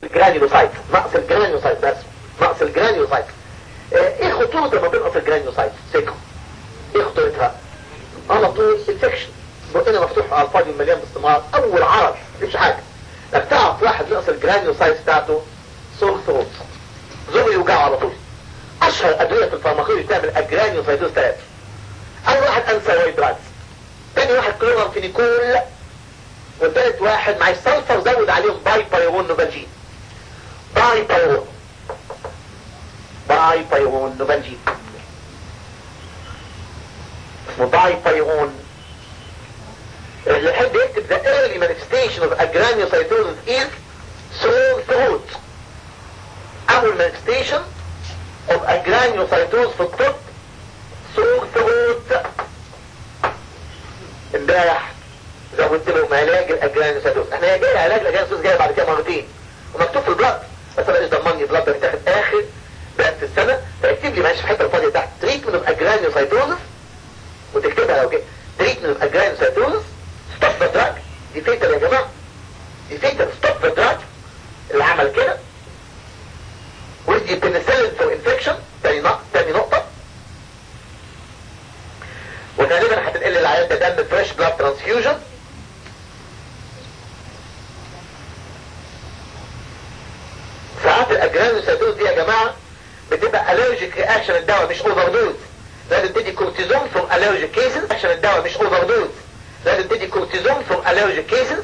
الجرانيولوسايت نقص الجرانيولوسايت بس نقص الجرانيولوسايت اه ايه خطورة لما تنقص الجرانيولوسايت سيكو ايه خطورتها على طول انفكشن بقنا مفتوح على الفاضي مليان باستمرار اول عرض مش حاجة انك تعرف واحد نقص الجرانيولوسايت بتاعته سور ثروت زور يوجعه على طول اشهر ادوية في الفارماكولوجي تعمل الجرانيولوسايتوز ثلاثة اول واحد انسى وايد دراجز تاني واحد كلورامفينيكول والتالت واحد مع السلفر زود عليهم باي بايرون نوفالجين باي بايرون باي بايرون نوفالجين اسمه باي بايرون اللي يحب يكتب the early manifestation of agranulocytosis is sore throat أول manifestation of agranulocytosis في الطب sore throat امبارح زودت لهم علاج الاجرانوسيتوز احنا جاي علاج الاجرانوسيتوز جاي بعد كده مرتين ومكتوب في البلاد بس انا مش ضمني البلاد ده بيتاخد اخر بقى في السنه فاكتب لي ماشي في الحته الفاضيه تحت تريتمنت اوف اجرانوسيتوز وتكتبها لو جاي تريتمنت اوف اجرانوسيتوز ستوب ذا دراج دي فيتال يا جماعه دي فيتال ستوب ذا دراج اللي عمل كده ودي بنسلين فور انفكشن تاني نقطه تاني نقطه وغالبا هتنقل العيان ده دم فريش بلاد ترانسفيوجن ساعات الاجرانوسيتوز دي يا جماعه بتبقى الرجيك رياكشن الدواء مش اوفر دوز لازم تدي كورتيزون فور الرجيك كيسز عشان الدواء مش اوفر دوز لازم تدي كورتيزون فور الرجيك كيسز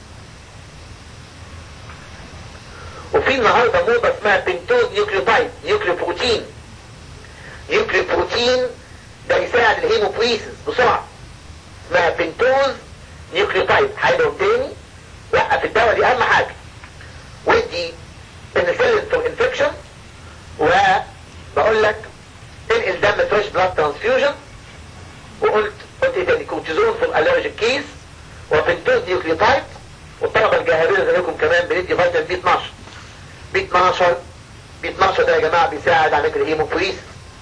وفي النهارده موضه اسمها بنتوز نيوكليوتايد نيوكليو بروتين نيوكليو بروتين ده يساعد الهيموبويسيس بسرعه اسمها بنتوز نيوكليوتايد هيدهم تاني وقف الدواء دي اهم حاجه ودي بنسلين فور انفكشن وبقول لك انقل دم فريش بلاد ترانسفيوجن وقلت قلت ايه تاني كورتيزون فور الرجيك كيس وبنتوز نيوكليوتايد والطلبه الجاهلين زيكم كمان بندي فيتامين بي 12 بي 12 بي 12 ده يا جماعه بيساعد على الهيموبويسيس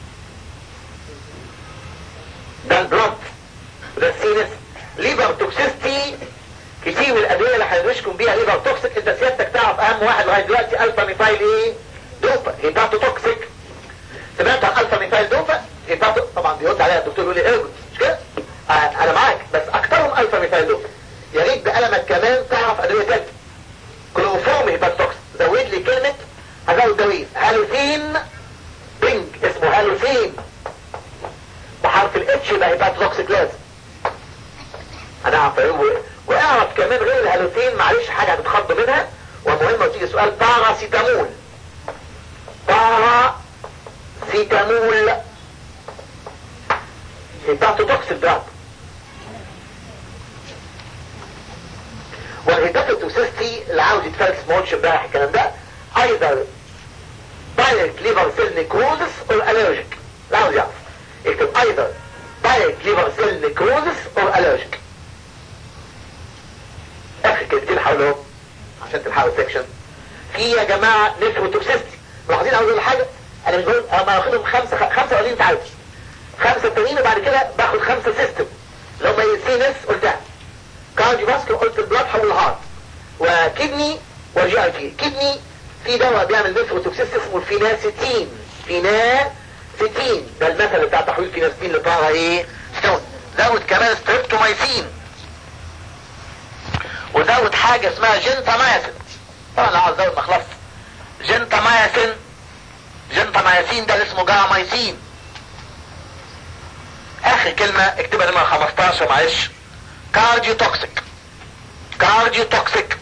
ده البلد ده السينس ليفر توكسيستي كتير من الادويه اللي هندرسكم بيها ليفر توكسيك انت سيادتك تعرف اهم واحد لغايه دلوقتي الفا ميثايل ايه دوبا هيباتو توكسيك سمعت عن الفا ميثايل دوبا هيباتو طبعا بيرد عليها الدكتور يقول لي ارجل مش كده آه انا معاك بس اكثرهم الفا ميثايل دوبا يا ريت بقلمك كمان تعرف ادويه ثالثه كلوفورم هيباتو توكسيك زود لي كلمه هزود دوين هالوثين بينج اسمه هالوثين بحرف الاتش يبقى هيبقى توكسيك لازم هنعرف ايه واعرف كمان غير الهالوثين معلش حاجة هتتخض منها ومهمة وتيجي سؤال باراسيتامول باراسيتامول هيباتو توكسيك دراج والهيباتوتوكسيستي اللي عاوز يتفلس ما قلتش امبارح الكلام ده either direct liver cell necrosis or allergic لا عاوز يعرف اكتب either direct liver cell necrosis or allergic اخر كلمتين حولهم عشان تلحقوا السكشن في يا جماعة نفروتوكسيستي ملاحظين عاوز اقول حاجة انا مش بقول انا باخدهم خمسة خمسة قليل تعالوا خمسة التانيين وبعد كده باخد خمسة سيستم لو ما يسي ناس قلتها كارديو فاسكر قلت البلاد حول الهارت وكدني وجي اي تي كدني في دواء بيعمل نفروتوكسيستي اسمه الفيناستين فيناستين ده المثل بتاع تحويل فيناستين لطاقة ايه ستون زود كمان ستريبتومايسين وزود حاجة اسمها جنتامايسين طبعا انا عاوز ازود مخلص جنتامايسين جنتامايسين ده اللي اسمه جامايسين اخر كلمة اكتبها نمرة 15 معلش كارديو توكسيك كارديو توكسيك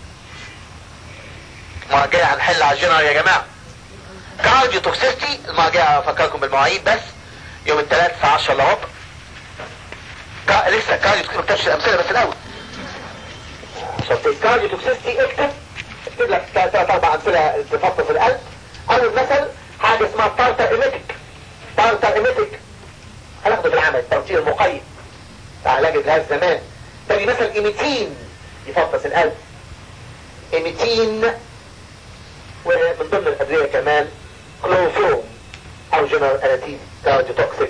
المرة الجاية هنحل على الجنرال يا جماعة كارديو توكسيستي المرة الجاية افكركم بالمواعيد بس يوم الثلاث الساعة 10 الا ربع كا... لسه كارديو توكسيستي ما كتبش الامثلة بس الاول عشان الكارديو توكسيستي اكتب اكتب لك ثلاث اربع امثلة تفصل في القلب اول مثل حاجة اسمها تارتر ايميتك تارتر ايميتك هناخده في العمل التوتير المقيد بتاع علاج الجهاز زمان تاني مثل ايميتين يفطس القلب ايميتين ومن ضمن الادوية كمان كلوفوم او جنرال اناتيز كارديو توكسيك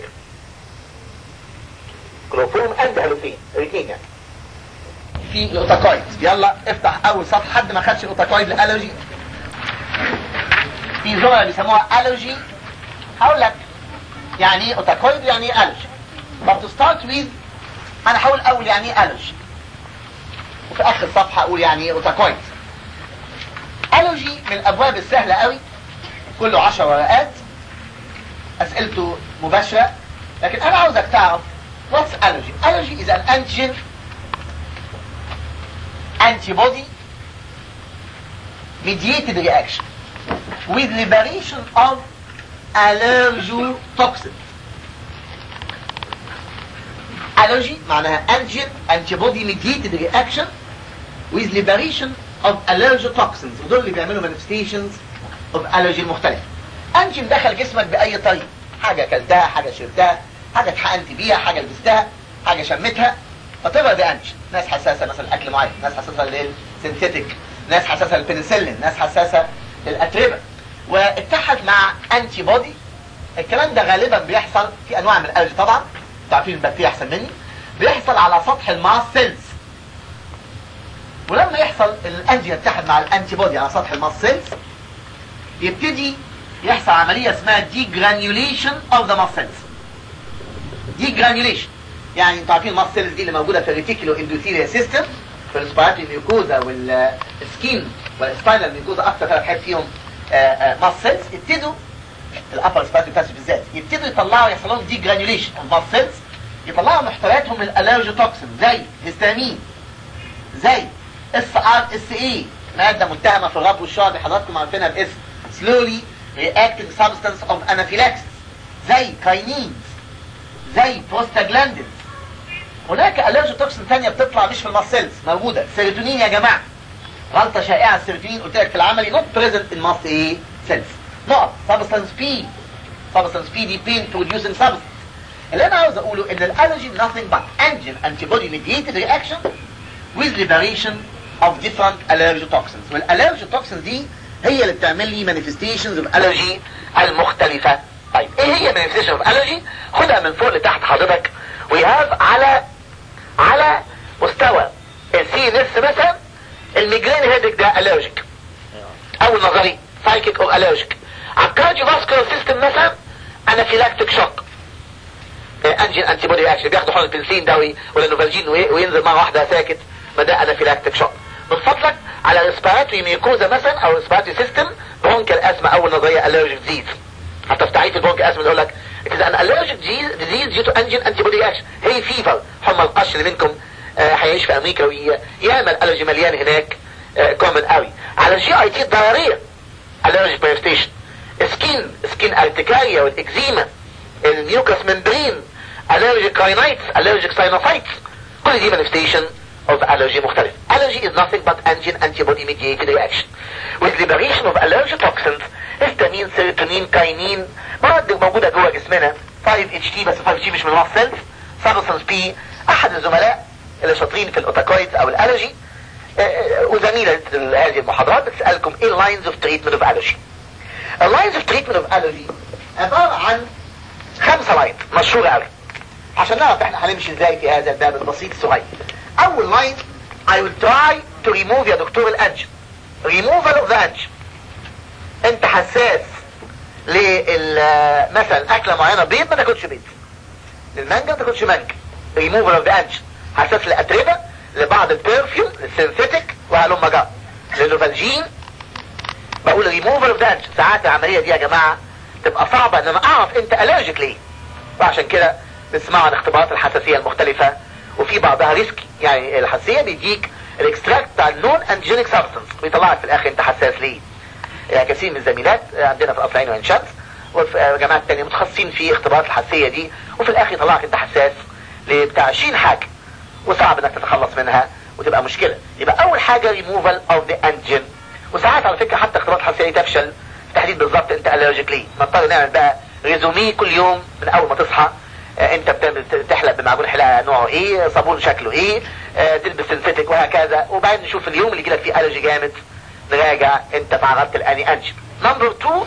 كلوفوم اند هالوفين الاثنين يعني في الاوتاكويد يلا افتح اول سطح حد ما خدش الاوتاكويد الالرجي في زملاء بيسموها الرجي هقول لك يعني ايه اوتاكويد يعني ايه الرجي but to start with انا هقول اول يعني ايه الرجي وفي اخر صفحه اقول يعني ايه اوتاكويد الرجي من الابواب السهله قوي كله 10 ورقات اسئلته مباشره لكن انا عاوزك تعرف what's allergy allergy is an antigen antibody mediated reaction with liberation of allergotoxin allergy معناها antigen antibody mediated reaction with liberation of allergotoxins ودول اللي بيعملوا manifestations of allergy المختلفة انجين دخل جسمك بأي طريقة حاجة اكلتها حاجة شربتها حاجة اتحقنت بيها حاجة لبستها حاجة شمتها فتبقى ده انجين ناس حساسة مثلا اكل معين ناس حساسة للسينثيتك ناس حساسة للبنسلين ناس حساسة للاتربة واتحد مع انتي بودي الكلام ده غالبا بيحصل في انواع من الالرجي طبعا تعرفين البكتيريا احسن مني بيحصل على سطح الماس سيلز ولما يحصل الانجي يتحد مع الانتي بودي على سطح الماس سيلز يبتدي يحصل عملية اسمها دي جرانيوليشن اوف ذا ماس سيلز دي جرانيوليشن يعني انتوا عارفين الماس سيلز دي اللي موجودة في الريتيكولو اندوثيليا سيستم في السبايراتي ميوكوزا والسكين والسباينال ميوكوزا اكتر ثلاث حاجات فيهم ماس سيلز يبتدوا الابر سبايراتي بتاعش بالذات يبتدوا يطلعوا يحصل لهم دي جرانيوليشن اوف ماس سيلز يطلعوا محتوياتهم من الالرجي توكسين زي هيستامين زي اس ار اس اي ماده متهمه في الرب والشعب حضراتكم عارفينها باسم slowly reacting substance of anaphylaxis زي كاينينز زي بروستاجلاندينز هناك الرجي توكسين ثانيه بتطلع مش في الماسلز موجوده سيروتونين يا جماعه غلطه شائعه السيروتونين قلت لك في العملي not present in mast ايه cells نقط substance P substance P دي pain producing substance اللي انا عاوز اقوله ان الالرجي nothing but engine antibody mediated reaction with liberation of different allergy toxins والالرجي toxins دي هي اللي بتعمل لي manifestations of allergy المختلفة طيب ايه هي manifestation of allergy خدها من فوق لتحت حضرتك we have على على مستوى السي نس مثلا الميجرين هيدك ده allergic اول نظري psychic or allergic على الكارديوفاسكولار سيستم مثلا انافيلاكتيك شوك انجين انتي بودي اكشن بياخدوا حقن البنسلين ده ولا نوفالجين وينزل مره واحده ساكت ما ده انافيلاكتيك شوك من فضلك على ريسبيراتوري ميوكوزا مثلا او ريسبيراتوري سيستم برونكال اسما اول نظريه الرجيك ديزيز حتى في تعريف البرونكال اسما يقول لك it is an allergic disease due to engine antibody action هي فيفر حمى القش اللي منكم هيعيش في امريكا ويعمل الرجي مليان هناك كومن قوي على الجي اي تي الضرريه الرجيك بريستيشن سكين سكين ارتكاريا والاكزيما الميوكس ممبرين الرجيك راينايتس الرجيك ساينوسايتس كل دي manifestation of allergy مختلف. Allergy is nothing but engine antibody mediated reaction. With liberation of allergy toxins, histamine, serotonin, كاينين مواد موجودة جوه جسمنا 5-HT بس 5G مش من الماس سيلز substance P أحد الزملاء اللي شاطرين في الأوتاكويدز أو الألرجي وزميلة هذه المحاضرات بتسألكم ايه lines of treatment of allergy. اللاينز of treatment of allergy عبارة عن خمسة لاين مشهورة قوي عشان نعرف احنا هنمشي ازاي في هذا الباب البسيط الصغير اول لاين I will try to remove يا دكتور الانجن removal of the engine انت حساس لل مثلا اكله معينه بيض ما تاكلش بيض للمانجا ما تاكلش مانجا removal of the engine حساس للاتربه لبعض البرفيوم للسينثيتك وهلم جرى للنوفالجين بقول removal of the engine ساعات العمليه دي يا جماعه تبقى صعبه ان انا اعرف انت الرجيك ليه وعشان كده بنسمع عن اختبارات الحساسيه المختلفه وفي بعضها ريسكي يعني الحساسيه بيديك الاكستراكت بتاع النون انجينيك سبستنس ويطلعك في الاخر انت حساس ليه يعني كثير من الزميلات عندنا في القصر عين وعين شمس وفي جامعات تانية متخصصين في اختبارات الحساسيه دي وفي الاخر يطلعك انت حساس لبتاع 20 حاجه وصعب انك تتخلص منها وتبقى مشكله يبقى اول حاجه ريموفال اوف ذا انجن وساعات على فكره حتى اختبارات الحساسيه تفشل في تحديد بالظبط انت الرجيك ليه نضطر نعمل بقى ريزومي كل يوم من اول ما تصحى انت بتحلق بمعجون حلاقه نوعه ايه صابون شكله ايه اه تلبس سنسيتك وهكذا وبعدين نشوف اليوم اللي يجيلك فيه الرجي جامد نراجع انت تعرضت لاني انجن نمبر 2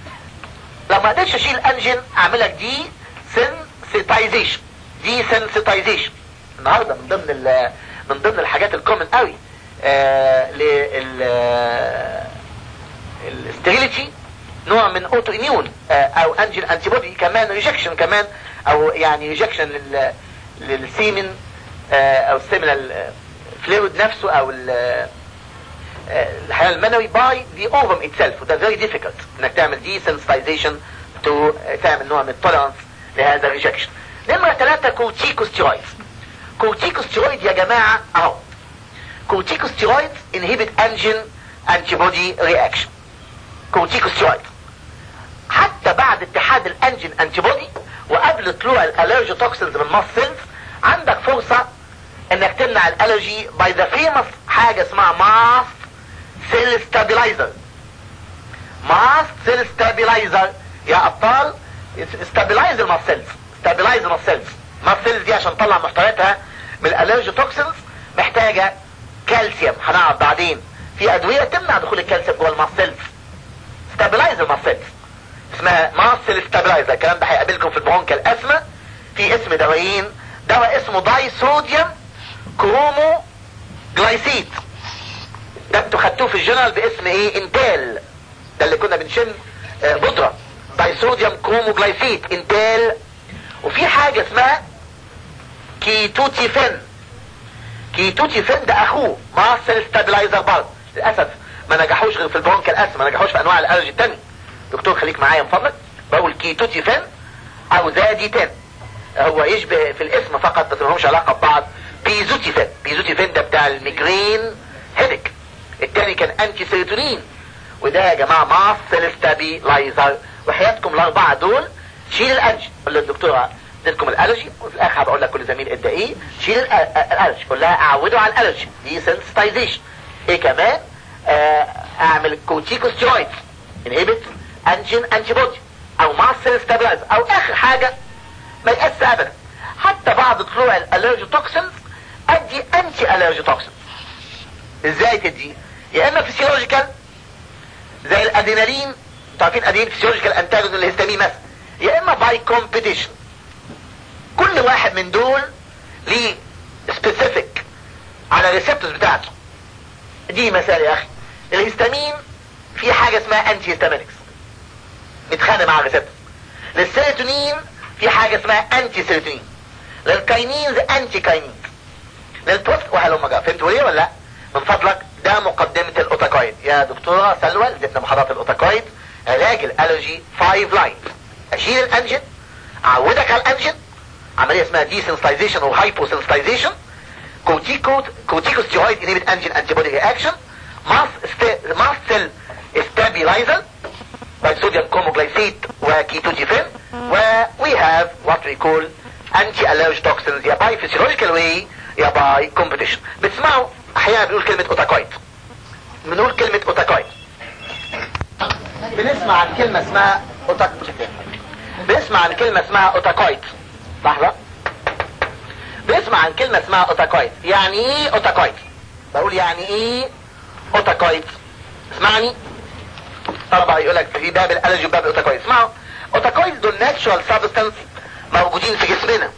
لو ما قدرتش اشيل انجن اعمل لك دي سنسيتايزيشن دي سنسيتايزيشن النهارده من ضمن ال من ضمن الحاجات الكومن قوي آه لل ستيريليتي نوع من اوتو اميون او انجل انتي بودي كمان ريجكشن كمان او يعني ريجكشن لل للسيمن او السيمنال فلويد نفسه او الحيوان المنوي باي ذا اوفم اتسلف وده فيري ديفيكولت انك تعمل دي سنسيتايزيشن تو تعمل نوع من التولرنس لهذا الريجكشن نمرة ثلاثة كورتيكوستيرويد كورتيكوستيرويد يا جماعة اهو كورتيكوستيرويد inhibit engine antibody reaction كورتيكوستيرويد حتى بعد اتحاد الانجين انتيبودي وقبل طلوع الالرجي توكسينز من الماست سيلز عندك فرصة انك تمنع الالرجي باي ذا فيمس حاجة اسمها ماست سيل ستابلايزر ماست سيل ستابلايزر يا ابطال ستابلايز الماست سيلز ستابلايز الماست سيلز الماست سيلز دي عشان تطلع محتوياتها من الالرجي توكسينز محتاجة كالسيوم هنعرف بعدين في ادوية تمنع دخول الكالسيوم جوه الماست سيلز ستابلايز الماست سيلز اسمها ماسل ستابلايزر الكلام ده هيقابلكم في البرونكال اسما في اسم دوايين دواء اسمه داي صوديوم كرومو جلايسيد ده انتوا خدتوه في الجنرال باسم ايه انتال ده اللي كنا بنشم آه بودرة داي صوديوم كرومو جلايسيد انتال وفي حاجة اسمها كيتوتيفين كيتوتيفين ده اخوه ماسل ستابلايزر برضه للاسف ما نجحوش غير في البرونكال اسما ما نجحوش في انواع الالرجي التانية دكتور خليك معايا من فضلك بقول كيتوتيفين او زاديتين هو يشبه في الاسم فقط بس ملهمش علاقه ببعض بيزوتيفين بيزوتيفين ده بتاع الميجرين هيدك التاني كان انتي سيروتونين وده يا جماعه ماسل ستابيلايزر وحياتكم الاربعه دول شيل الالرجي قول للدكتوره اديتكم الالرجي وفي الاخر هبقول لك كل زميل ادى ايه شيل الالرجي قول لها اعودوا على الالرجي دي سنسيتايزيشن ايه كمان آه اعمل كورتيكوستيرويد انهبت انجين انتي بودي او ماسل ستابلايزر او اخر حاجة ما يقاس ابدا حتى بعد طلوع الالرجي توكسينز ادي انتي الرجي توكسينز ازاي تدي يا اما فيسيولوجيكال زي الادينالين تعرفين ادينالين فيسيولوجيكال انتاجون الهستامين مثلا يا اما باي كومبيتيشن كل واحد من دول ليه سبيسيفيك على الريسبتورز بتاعته دي مثال يا اخي الهستامين في حاجة اسمها انتي هيستامينكس متخانق مع الريسبتور للسيروتونين في حاجة اسمها انتي سيروتونين للكاينينز انتي كاينينز للبوست وهلما جاء فهمتوا ليه ولا لا من فضلك ده مقدمة الاوتاكويد يا دكتورة سلوى ادتنا محاضرات الاوتاكويد علاج الالرجي 5 لاين اشيل الانجن اعودك على الانجن عملية اسمها دي سنسيتايزيشن او هايبو سنسيتايزيشن كورتيكو كورتيكوستيرويد انيبت انجن انتي بودي رياكشن ماس ماست سيل ستابيلايزر by sodium chomoglycate وكيتوجيفين و we have what we call anti-allergic toxins يا by physiological way يا by competition بتسمعوا احيانا بنقول كلمة اوتاكويد بنقول كلمة اوتاكويد بنسمع عن كلمة اسمها اوتاك بنسمع عن كلمة اسمها اوتاكويد لحظة بنسمع عن كلمة اسمها اوتاكويد يعني ايه اوتاكويد بقول يعني ايه اوتاكويد اسمعني طبعا يقول لك في باب الالرجي وباب الاوتاكويد اسمعوا اوتاكويد دول ناتشورال سابستنس موجودين في جسمنا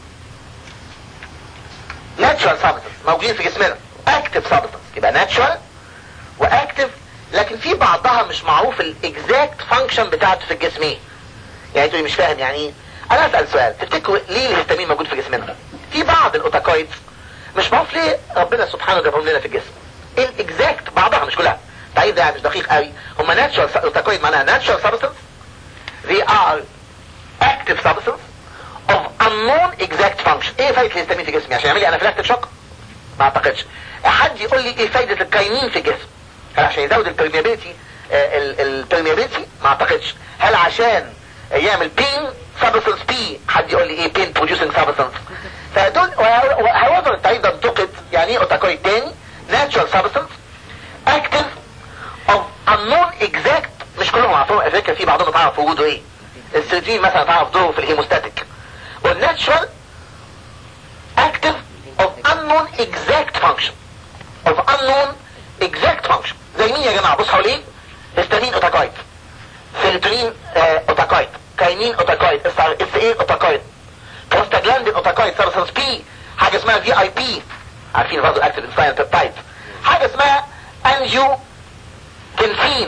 ناتشورال سابستنس موجودين في جسمنا اكتف سابستنس يبقى ناتشورال واكتف لكن في بعضها مش معروف الاكزاكت فانكشن بتاعته في الجسم ايه يعني انتوا مش فاهم يعني ايه انا اسال سؤال تفتكروا ليه الهستامين موجود في جسمنا في بعض الاوتاكويدز مش معروف ليه ربنا سبحانه جابهم لنا في الجسم ايه الاكزاكت بعضها مش كلها تعيد ده مش دقيق قوي هم natural اوتاكويد معناها natural substance they are active substance of unknown exact function ايه فايدة الهستامين في جسمي عشان يعمل لي انافيلاكتيك شوك ما اعتقدش حد يقول لي ايه فايدة الكاينين في الجسم هل عشان يزود البرميابيلتي البرميابيلتي ما اعتقدش هل عشان يعمل بين سبستنس بي حد يقول لي ايه بين بروديوسنج سبستنس فدول however انت ايضا تنتقد يعني ايه اوتاكويد تاني natural substance active of unknown exact مش كلهم عارفين افريقيا في بعضهم تعرف وجوده ايه السيرتين مثلا تعرف دوره في الهيموستاتيك والناتشرال active of unknown exact function of unknown exact function زي مين يا جماعه بص حواليه هستامين اوتاكويد سيروتونين اوتاكويد كاينين اوتاكويد اس ايه اوتاكويد بروستاجلاندين اوتاكويد سيرسنس بي حاجه اسمها في اي بي عارفين برضه اكتف انساين بيبتايد حاجه اسمها انجيو تنسين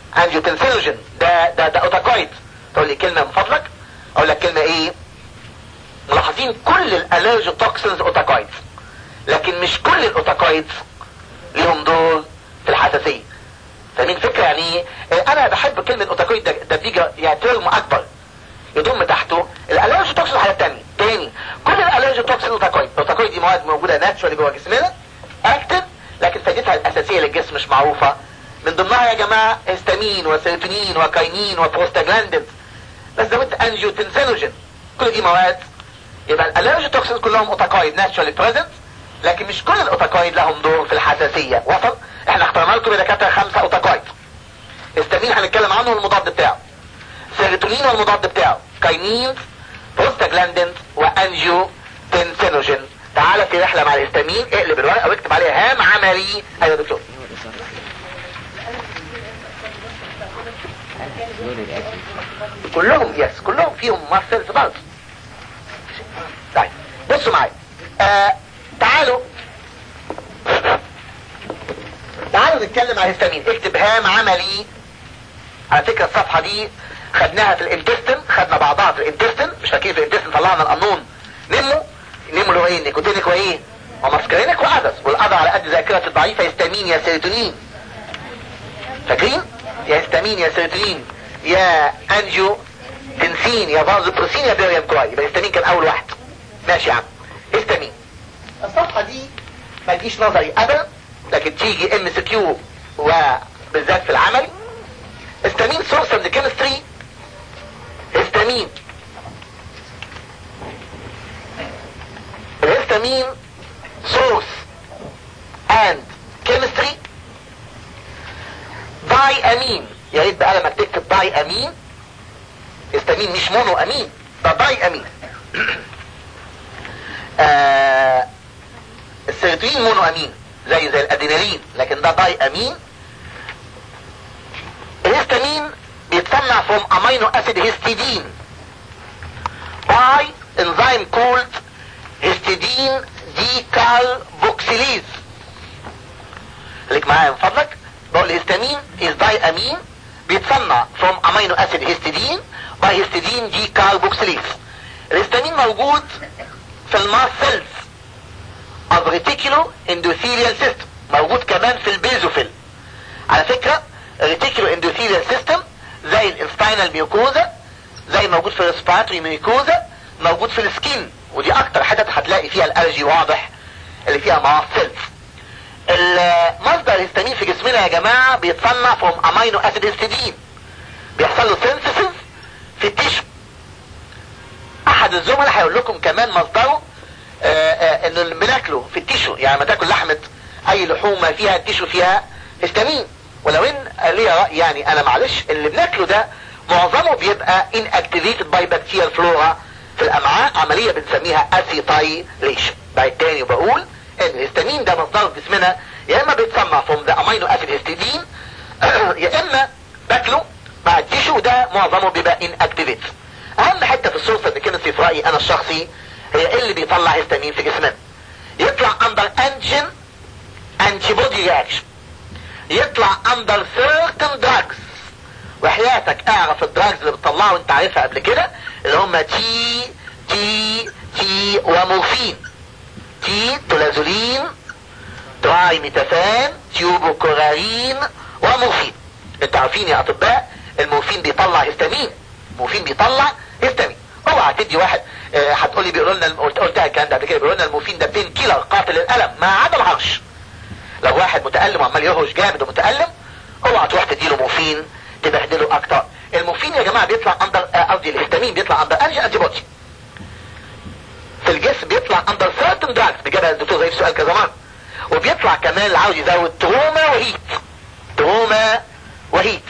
انجيوتنسينوجين ده ده ده اوتاكويد تقول لي كلمه من فضلك اقول لك كلمه ايه ملاحظين كل الالرجوتوكسينز اوتاكويدز لكن مش كل الاوتاكويدز ليهم دور في الحساسيه فاهمين فكره يعني ايه انا بحب كلمه اوتاكويد ده, ده بيجي يعني ترم اكبر يضم تحته الالرجي توكسين حاجه تانية تاني كل الالرجي توكسين اوتاكويد الاوتاكويد دي مواد موجوده ناتشورالي جوه جسمنا اكتف لكن فائدتها الاساسيه للجسم مش معروفه من ضمنها يا جماعه هيستامين وسيروتونين وكاينين وبروستاجلاندين بس زودت انجيوتنسينوجين كل دي مواد يبقى الالرجي توكسين كلهم اوتاكويد ناتشورالي بريزنت لكن مش كل الاوتاكويد لهم دور في الحساسيه وصل احنا اخترنا لكم يا دكاتره خمسه اوتاكويد هيستامين هنتكلم عنه والمضاد بتاعه سيروتونين والمضاد بتاعه كاينين بروستاجلاندين وانجيو تنسينوجين تعالى في رحله مع الهستامين اقلب الورقه واكتب عليها هام عملي ايوه يا دكتور كلهم يس كلهم فيهم ماسلز برضه طيب بصوا معايا آه تعالوا تعالوا نتكلم عن الهستامين اكتب هام عملي على فكرة الصفحة دي خدناها في الانتستن خدنا بعضها في الانتستن مش فاكرين في الانتستن طلعنا القانون نمو نمو اللي هو ايه نيكوتينيك وايه وماسكرينك وادس والقضى على قد ذاكرة الضعيفة يستامين يا سيروتونين فاكرين يا هستامين يا سيروتونين يا انجيو تنسين يا فازوبروسين يا بيريم كواي يبقى هستامين كان اول واحد ماشي يا عم هستامين الصفحة دي ما تجيش نظري ابدا لكن تيجي ام اس كيو وبالذات في العمل هستامين سورس اوف كيمستري هستامين الهستامين سورس اند كيمستري باي امين يا ريت بقلمك تكتب باي امين هستامين مش مونو امين ده باي امين آه السيروتونين مونو امين زي زي الادينالين لكن ده باي امين الهستامين بيتصنع from amino acid histidine by enzyme called histidine decarboxylase خليك معايا من فضلك بقول الهستامين is diamine بيتصنع from amino acid histidine by histidine decarboxylase الهستامين موجود في الماس سيلز of reticulo endothelial system موجود كمان في البيزوفيل على فكرة الريتيكولو اندوثيليال سيستم زي الانستاينال ميوكوزا زي موجود في الريسبيراتوري ميوكوزا موجود في السكين ودي اكتر حتت هتلاقي فيها الالرجي واضح اللي فيها ماس سيلز المصدر الهستامين في جسمنا يا جماعة بيتصنع from امينو اسيد هيستidine بيحصل له سينثيسيس في التيشو احد الزملاء هيقول لكم كمان مصدره آآ آآ انه اللي بناكله في التيشو يعني ما تاكل لحمة اي لحومة فيها التيشو فيها هستامين ولو ان ليا رأي يعني انا معلش اللي بناكله ده معظمه بيبقى inactivated by bacterial flora في الامعاء عملية بنسميها acetylation بعد تاني وبقول ان الهستامين ده مصدره في جسمنا يا اما بيتصنع from the amino acid histidine يا اما باكله مع التيشو ده معظمه بيبقى inactivated اهم حتة في السورس الكيمستري في رأيي انا الشخصي هي إيه اللي بيطلع هستامين في جسمنا يطلع under antigen antibody reaction يطلع under certain drugs وحياتك اعرف الدراجز اللي بتطلعه وانت عارفها قبل كده اللي هم تي تي تي ومورفين تي تولازولين تراي ميتافان تيوبوكورارين ومورفين انتوا عارفين يا اطباء المورفين بيطلع هستامين المورفين بيطلع هستامين اوعى تدي واحد اه هتقولي بيقولوا لنا قلتها الكلام ده قبل كده بيقولوا لنا المورفين ده بين كيلر قاتل الالم ما عدا الهرش لو واحد متألم وعمال يهرش جامد ومتألم اوعى تروح تديله مورفين تبهدله اكتر المورفين يا جماعة بيطلع اندر قصدي الهستامين بيطلع اندر انجي انتي بودي في الجسم بيطلع اندر سيرتن دراجز بيجيبها الدكتور زي سؤال كذا مرة وبيطلع كمان اللي عاوز يزود تروما وهيت تروما وهيت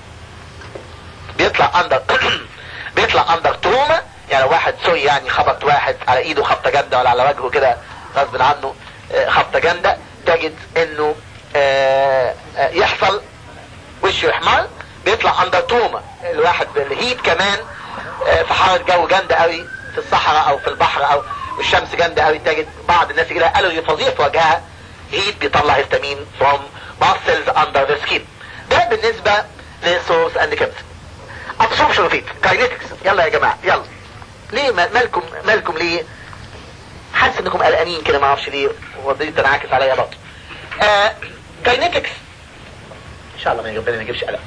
بيطلع اندر بيطلع اندر تروما يعني لو واحد سوري يعني خبط واحد على ايده خبطة جامدة ولا على وجهه كده غصب عنه خبطة جامدة تجد انه آآ آآ يحصل وشه يحمر بيطلع اندر توما الواحد بالهيت كمان في حرارة جو جامدة قوي في الصحراء او في البحر او الشمس جامدة قوي تجد بعض الناس يجي لها الرجي فظيع في وجهها هيت بيطلع هستامين from muscles under the skin ده بالنسبة للسورس اند كابت ابسوربشن فيت كاينيتكس يلا يا جماعه يلا ليه مالكم مالكم ليه حاسس انكم قلقانين كده ما اعرفش ليه ودي تنعكس عليا برضه آه كاينيتكس ان شاء الله ما ربنا ما يجيبش قلق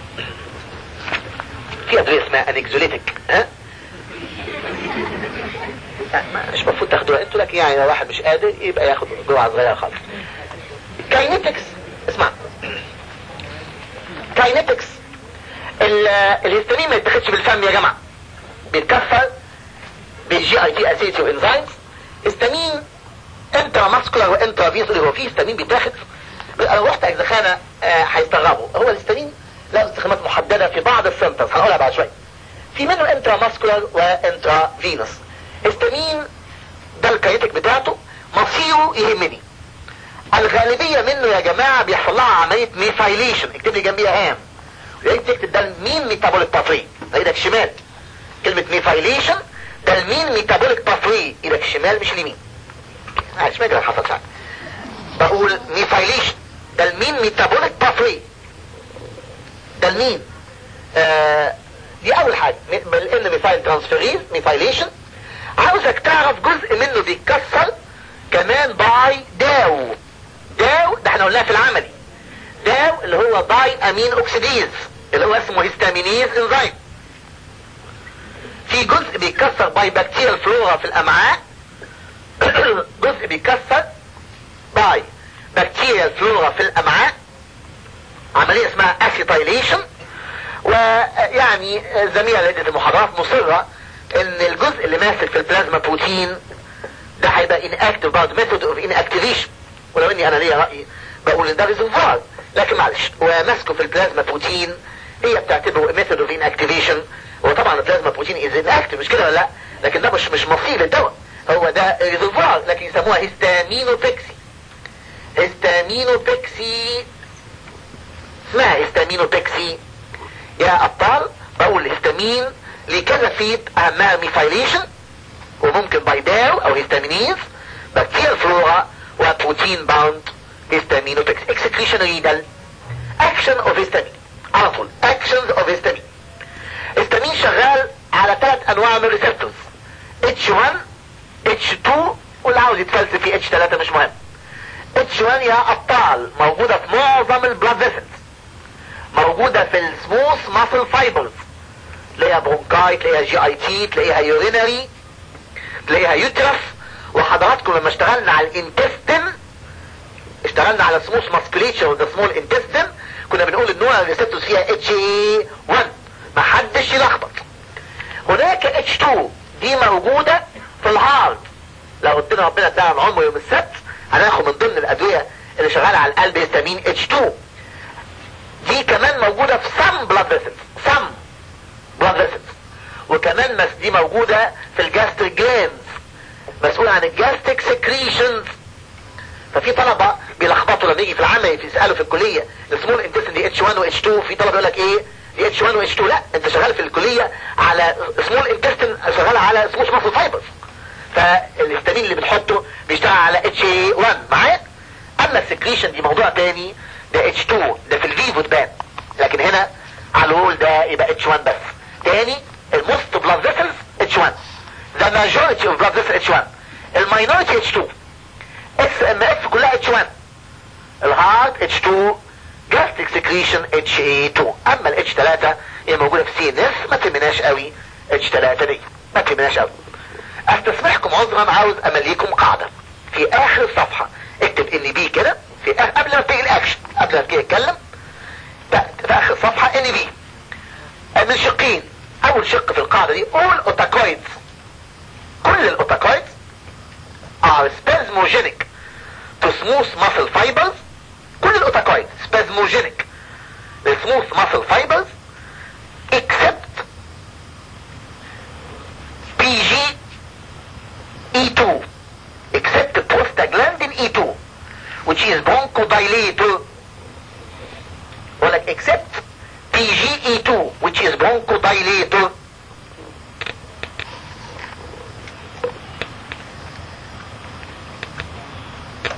في ادويه اسمها انكزوليتك ها مش المفروض تاخدوها انتوا لكن يعني لو واحد مش قادر يبقى ياخد جرعه صغيره خالص كاينيتكس اسمع كاينيتكس الهستامين ما يتاخدش بالفم يا جماعه بيتكسر بالجي اي تي اسيتيو انزيمز هستامين انترا ماسكولار وانترا فيس هو فيه هستامين بيتاخد لو رحت اجزخانه هيستغربوا هو الهستامين له استخدامات محدده في بعض السنترز هنقولها بعد شويه في منه انترا ماسكولار وانترا فينوس هستامين ده الكايتك بتاعته مصيره يهمني الغالبية منه يا جماعة بيحصل لها عملية ميثايليشن اكتب لي جنبيها هام ويا ريت تكتب ده المين ميتابوليك باثوي ايدك شمال كلمة ميثايليشن ده المين ميتابوليك باثوي ايدك الشمال مش اليمين معلش ما يجرى حصل ساعة بقول ميثايليشن ده المين ميتابوليك باثوي ده المين آه دي اول حاجة الان ميثايل ترانسفيريز ميثايليشن عاوزك تعرف جزء منه بيتكسر كمان باي داو داو ده احنا قلناها في العملي داو اللي هو داي امين اوكسيديز اللي هو اسمه هيستامينيز انزيم في جزء بيتكسر باي بكتيريال فلورا في الامعاء جزء بيتكسر باي بكتيريال فلورا في الامعاء عملية اسمها اسيتايليشن ويعني زميلة لجنة المحاضرات مصرة ان الجزء اللي ماسك في البلازما بروتين ده هيبقى inactive بعد method of inactivation ولو اني انا ليا رأي بقول ان ده ريزرفوار لكن معلش وماسكه في البلازما بروتين هي بتعتبره method of inactivation وطبعا البلازما بروتين از inactive مش كده ولا لا لكن ده مش مش مصير الدواء هو ده ريزرفوار لكن يسموها هيستامينوبيكسي هيستامينوبيكسي اسمها هيستامينوبيكسي يا ابطال بقول هيستامين لكذا فيت اهمها ميثايليشن وممكن بايداو او هيستامينيز بكتيريا فلورا وبروتين باوند هيستامينوبيكس اكسكريشن ريدال اكشن اوف هيستامين على طول اكشنز اوف هيستامين هيستامين شغال على ثلاث انواع من الريسبتورز H1 H2 واللي عاوز يتفلسف في H3 مش مهم H1 يا ابطال موجودة في معظم البلاد فيسلز موجودة في السموث ماسل فايبرز تلاقيها برونكاي تلاقيها جي اي تي تلاقيها يورينري تلاقيها يوترس وحضراتكم لما اشتغلنا على الانتستين اشتغلنا على سموث ماسكليتشر وذا سمول انتستين كنا بنقول النوع الريسبتورز فيها اتش اي 1 ما حدش يلخبط هناك اتش 2 دي موجودة في الهارت لو قلت ربنا ادانا العمر يوم السبت هناخد من ضمن الادوية اللي شغالة على القلب هيستامين اتش 2 دي كمان موجودة في سم بلاد فيسلز سم بلاد فيسلز وكمان مس دي موجودة في الجاستريك جلاندز مسؤول عن الجاستريك سكريشنز ففي طلبة بيلخبطوا لما يجي في العمل يسألوا في الكلية السمول انتستين دي اتش 1 و اتش 2 في طلبة يقول لك ايه دي اتش 1 و اتش 2 لا انت شغال في الكلية على سمول انتستين شغال على سموث ماسل فايبرز فالهستامين اللي بنحطه بيشتغل على اتش 1 معايا اما السكريشن دي موضوع تاني ده اتش 2 ده في الفيفو تبان لكن هنا على الهول ده يبقى اتش 1 بس تاني الموست بلاد فيسلز اتش 1 the majority of blood vessels اتش 1 الماينورتي اتش 2 اس ام اف كلها اتش 1 الهارت اتش 2 جاستريك سكريشن اتش اي 2 اما الاتش 3 هي موجوده في سي ان اس ما تهمناش قوي اتش 3 دي ما تهمناش قوي استسمحكم عذرا عاوز امليكم قاعده في اخر الصفحه اكتب ان بي كده في آخر قبل ما ابتدي الاكشن قبل ما ابتدي اتكلم في اخر الصفحه ان بي من شقين اول شق في القاعده دي all اوتاكويدز كل الاوتاكويدز are spasmogenic to smooth muscle fibers كل الاوتاكويد spasmogenic the smooth muscle fibers except PG E2 except prostaglandin E2 which is bronchodilator ولك except PGE2 which is bronchodilator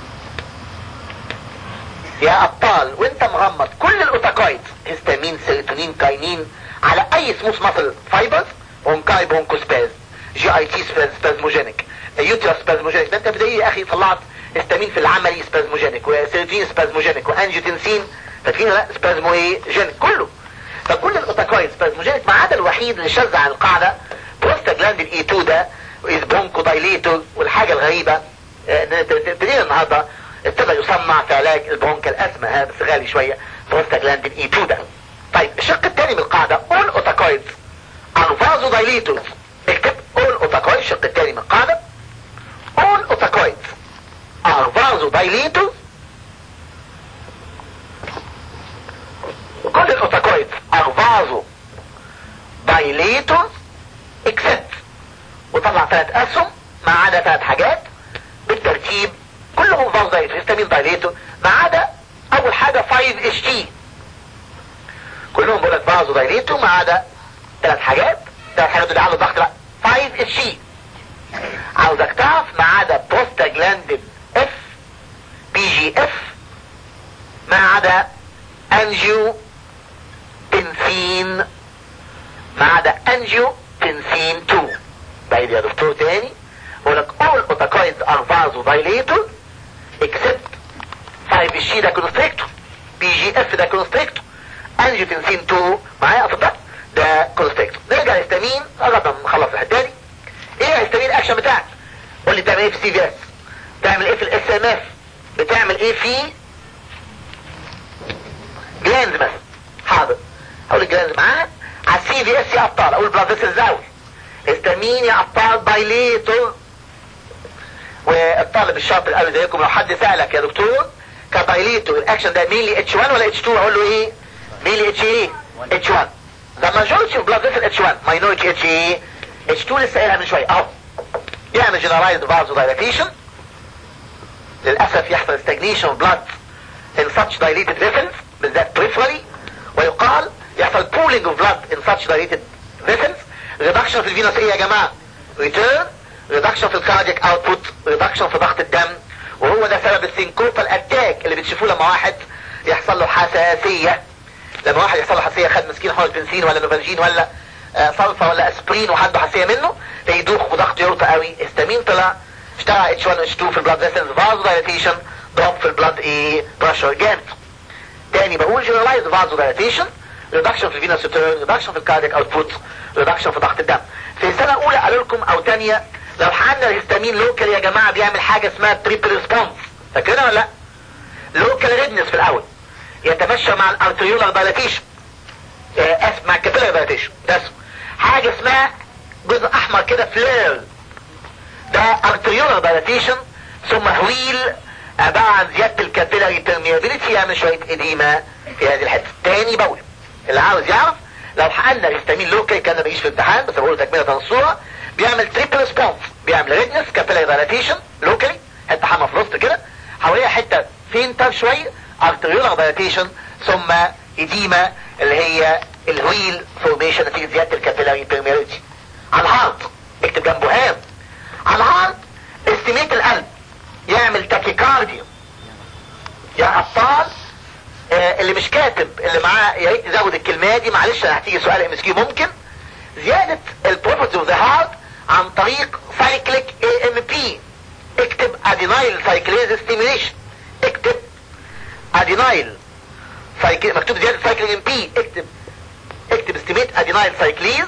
يا ابطال وانت مغمض كل الاوتاكويد هيستامين كاينين على اي سموث ماسل فايبرز برونكاي برونكوسباز جي اي تي سبازموجينيك يوترا سبازموجينيك ده انت بدأي يا اخي طلعت استامين في العملي سبازموجينيك وسيرفين سبازموجينيك وانجيوتنسين فاكرين لا سبازموجينيك كله فكل الاوتاكويد سبازموجينيك ما عدا الوحيد اللي شذ عن القاعده بروستاجلاندين اي 2 ده از برونكو دايليتور والحاجه الغريبه ابتدينا النهارده ابتدى يصنع في علاج البرونكا الازمه هذا بس غالي شويه بروستاجلاندين اي 2 ده طيب الشق الثاني من القاعده اول اوتاكويد ار فازو دايليتورز اكتب اول اوتاكويد الشق الثاني من القاعده all otacoids are vasodilators كل الاوتاكويدز are vasodilators except وطلع ثلاث اسهم ما عدا ثلاث حاجات بالترتيب كلهم vasodilators هيستامين دايليتور ما عدا اول حاجة 5 اتش تي كلهم بيقول لك vasodilator ما عدا ثلاث حاجات ثلاث حاجات اللي على الضغط لا 5 اتش تي عاوزك تعرف ما عدا بروستاجلاندين اف بي جي اف ما عدا انجيو تنسين ما عدا انجيو تنسين 2 بعيد يا دكتور تاني بقول لك all otacoids are vasodilators except 5 جي ده كونستريكتور بي جي اف ده كونستريكتور انجيو تنسين 2 معايا اطباء ده كونستريكتور نرجع للهستامين لغايه ما نخلص الحته دي ايه الهستامين الاكشن بتاعك قول لي بتعمل ايه في سي في اس بتعمل ايه في الاس ام اف بتعمل ايه في جلاند مثلا حاضر اقول الجلاند معاها على السي في اس يا ابطال اقول بلاد فيسل زاوي هستامين يا ابطال دايليتور والطالب الشاطر قوي زيكم لو حد سالك يا دكتور كدايليتور الاكشن ده مينلي اتش 1 ولا اتش 2 اقول له ايه مينلي اتش ايه اتش 1 The majority of blood vessel H1 minority H ايه H2 لسه قايلها من شويه اهو يعمل generalized vasodilatation للأسف يحصل stagnation of blood in such dilated vessels بالذات peripherally ويقال يحصل pooling of blood in such dilated vessels reduction في الفينوس ايه يا جماعة return reduction في الكاردياك output reduction في ضغط الدم وهو ده سبب السينكوبال اتاك اللي بتشوفوه لما واحد يحصل له حساسية لما واحد يحصل له حساسية خد مسكين حول بنسين ولا نوفالجين ولا صلصة ولا اسبرين وحد حساسية منه فيدوخ وضغط يرطى قوي استامين طلع اشتغل اتش 1 اتش 2 في البلاد فيسلز فازو دايليتيشن ضرب في البلاد ايه بريشر جامد تاني بقول جنرالايز فازو دايليتيشن ريدكشن في الفينوس ريتيرن ريدكشن في الكاردياك اوتبوت ريدكشن في ضغط الدم في سنة اولى قالوا لكم او تانية لو حقنا الهستامين لوكال يا جماعة بيعمل حاجة اسمها تريبل ريسبونس فاكرينها ولا لا لوكال ريدنس في الاول يتمشى مع الارتريولار دايليتيشن اسف مع الكابيلار دايليتيشن ده اسمه حاجة اسمها جزء احمر كده فلير ده ارتريولار دايليتيشن ثم هويل عبارة عن زيادة الكابيلاري بيرميابيليتي يعمل شوية اديمة في هذه الحتة تاني بقول اللي عاوز يعرف لو حقنا الهستامين لوكال كان ما بيجيش في الامتحان بس بقول تكملة الصورة بيعمل تريبل ريسبونس بيعمل ريدنس كابيلاري دايليتيشن لوكالي حتة حمى في الوسط كده حواليها حتة فينتر شوية ارتريولار دايليتيشن ثم اديمة اللي هي الهويل فورميشن نتيجة زيادة الكابيلاري بيرميابيليتي على الهارت اكتب جنبه هام على الهارت استيميت القلب يعمل تاكيكارديا يا ابطال آه اللي مش كاتب اللي معاه يا ريت تزود الكلمه دي معلش انا هتيجي سؤال ام اس كيو ممكن زياده البروبرتي اوف ذا هارت عن طريق سايكليك اي ام بي اكتب ادينايل سايكليز ستيميليشن اكتب ادينايل سايكل مكتوب زياده سايكليك ام بي اكتب اكتب استيميت ادينايل سايكليز